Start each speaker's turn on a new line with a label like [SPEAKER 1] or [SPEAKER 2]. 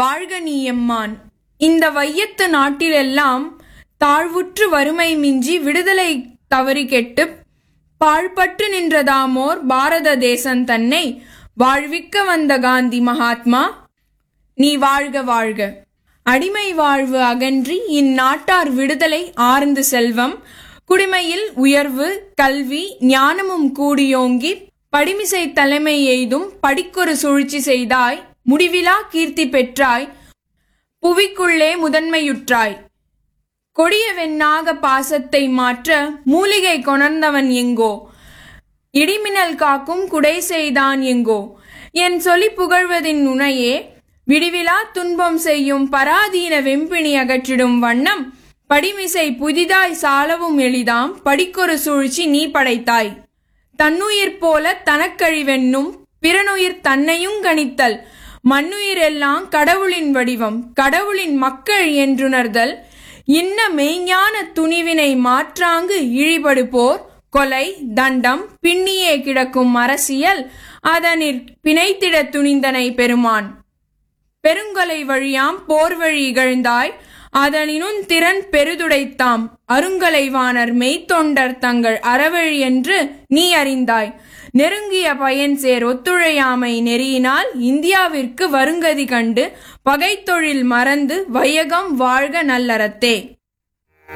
[SPEAKER 1] வாழ்க நீ எம்மான் இந்த வையத்து நாட்டிலெல்லாம் தாழ்வுற்று வறுமை மிஞ்சி விடுதலை தவறி கெட்டு பாழ்பட்டு நின்றதாமோர் பாரத தேசம் தன்னை வாழ்விக்க வந்த காந்தி மகாத்மா நீ வாழ்க வாழ்க அடிமை வாழ்வு அகன்றி இந்நாட்டார் விடுதலை ஆர்ந்து செல்வம் குடிமையில் உயர்வு கல்வி ஞானமும் கூடியோங்கி படிமிசை தலைமை எய்தும் படிக்கொரு சூழ்ச்சி செய்தாய் முடிவிலா கீர்த்தி பெற்றாய் புவிக்குள்ளே முதன்மையுற்றாய் கொடிய வெண்ணாக பாசத்தை மாற்ற மூலிகை கொணர்ந்தவன் எங்கோ இடிமின்னல் காக்கும் குடை செய்தான் எங்கோ என் சொல்லி புகழ்வதின் உனையே விடிவிலா துன்பம் செய்யும் பராதீன வெம்பிணி அகற்றிடும் வண்ணம் படிமிசை புதிதாய் சாலவும் எளிதாம் படிக்கொரு சூழ்ச்சி நீ படைத்தாய் தன்னுயிர் போல தனக்கழிவென்னும் பிறனுயிர் தன்னையும் கணித்தல் மண்ணுயிர் எல்லாம் கடவுளின் வடிவம் கடவுளின் மக்கள் என்றுணர்தல் இன்ன மெய்ஞான துணிவினை மாற்றாங்கு இழிபடு போர் கொலை தண்டம் பின்னியே கிடக்கும் அரசியல் அதனிற் பிணைத்திட துணிந்தனை பெருமான் பெருங்கொலை வழியாம் போர் வழி இகழ்ந்தாய் அதனினும் திறன் பெருதுடைத்தாம் அருங்கலைவாணர் மெய்த்தொண்டர் தங்கள் அறவழி என்று நீ அறிந்தாய் நெருங்கிய பயன் சேர் ஒத்துழையாமை நெறியினால் இந்தியாவிற்கு வருங்கதி கண்டு பகைத்தொழில் மறந்து வையகம் வாழ்க நல்லறத்தே